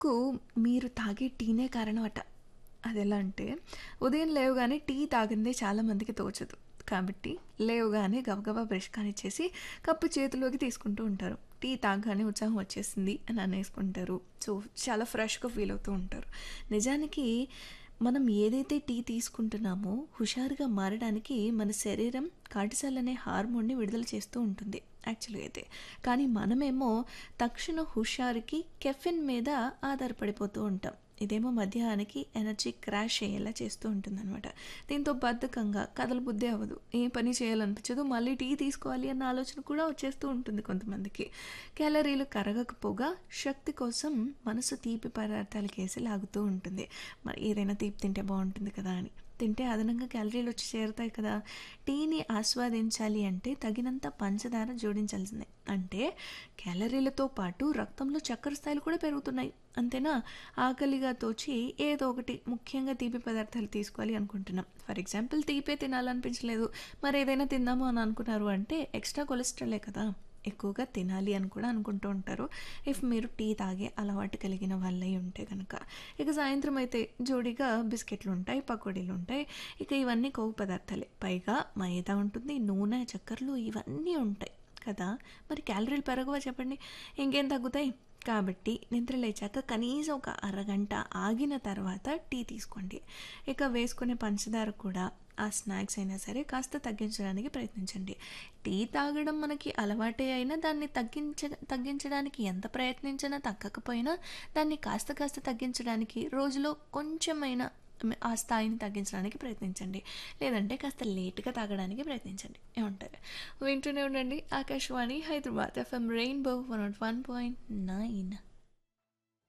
కు మీరు తాగే టీనే కారణం అట అదెలా అంటే ఉదయం లేవగానే టీ తాగిందే చాలామందికి తోచదు కాబట్టి లేవగానే గబగబా బ్రష్ కానిచ్చేసి కప్పు చేతిలోకి తీసుకుంటూ ఉంటారు టీ తాగగానే ఉత్సాహం వచ్చేసింది అని అనేసుకుంటారు సో చాలా ఫ్రెష్గా ఫీల్ అవుతూ ఉంటారు నిజానికి మనం ఏదైతే టీ తీసుకుంటున్నామో హుషారుగా మారడానికి మన శరీరం కార్టిసాల్ అనే హార్మోన్ని విడుదల చేస్తూ ఉంటుంది యాక్చువల్గా అయితే కానీ మనమేమో తక్షణ హుషారుకి కెఫిన్ మీద ఆధారపడిపోతూ ఉంటాం ఇదేమో మధ్యాహ్నానికి ఎనర్జీ క్రాష్ అయ్యేలా చేస్తూ ఉంటుందన్నమాట దీంతో బద్ధకంగా కథల బుద్ధి అవ్వదు ఏ పని చేయాలనిపించదు మళ్ళీ టీ తీసుకోవాలి అన్న ఆలోచన కూడా వచ్చేస్తూ ఉంటుంది కొంతమందికి క్యాలరీలు కరగకపోగా శక్తి కోసం మనసు తీపి పదార్థాలు కేసి లాగుతూ ఉంటుంది మరి ఏదైనా తీపి తింటే బాగుంటుంది కదా అని తింటే అదనంగా క్యాలరీలు వచ్చి చేరుతాయి కదా టీని ఆస్వాదించాలి అంటే తగినంత పంచదార జోడించాల్సిందే అంటే క్యాలరీలతో పాటు రక్తంలో చక్కెర స్థాయిలు కూడా పెరుగుతున్నాయి అంతేనా ఆకలిగా తోచి ఏదో ఒకటి ముఖ్యంగా తీపి పదార్థాలు తీసుకోవాలి అనుకుంటున్నాం ఫర్ ఎగ్జాంపుల్ తీపే తినాలనిపించలేదు మరి ఏదైనా తిందాము అని అనుకున్నారు అంటే ఎక్స్ట్రా కొలెస్ట్రాలే కదా ఎక్కువగా తినాలి అని కూడా అనుకుంటూ ఉంటారు ఇఫ్ మీరు టీ తాగే అలవాటు కలిగిన వాళ్ళై ఉంటే కనుక ఇక సాయంత్రం అయితే జోడిగా బిస్కెట్లు ఉంటాయి పకోడీలు ఉంటాయి ఇక ఇవన్నీ కొవ్వు పదార్థాలే పైగా మైదా ఉంటుంది నూనె చక్కెరలు ఇవన్నీ ఉంటాయి కదా మరి క్యాలరీలు పెరగవా చెప్పండి ఇంకేం తగ్గుతాయి కాబట్టి నిద్ర లేచాక కనీసం ఒక అరగంట ఆగిన తర్వాత టీ తీసుకోండి ఇక వేసుకునే పంచదార కూడా ఆ స్నాక్స్ అయినా సరే కాస్త తగ్గించడానికి ప్రయత్నించండి టీ తాగడం మనకి అలవాటే అయినా దాన్ని తగ్గించ తగ్గించడానికి ఎంత ప్రయత్నించినా తగ్గకపోయినా దాన్ని కాస్త కాస్త తగ్గించడానికి రోజులో కొంచెమైనా ఆ స్థాయిని తగ్గించడానికి ప్రయత్నించండి లేదంటే కాస్త లేట్గా తాగడానికి ప్రయత్నించండి ఏమంటారు వింటూనే ఉండండి Akashvani Hyderabad FM rainbow one naught one point nine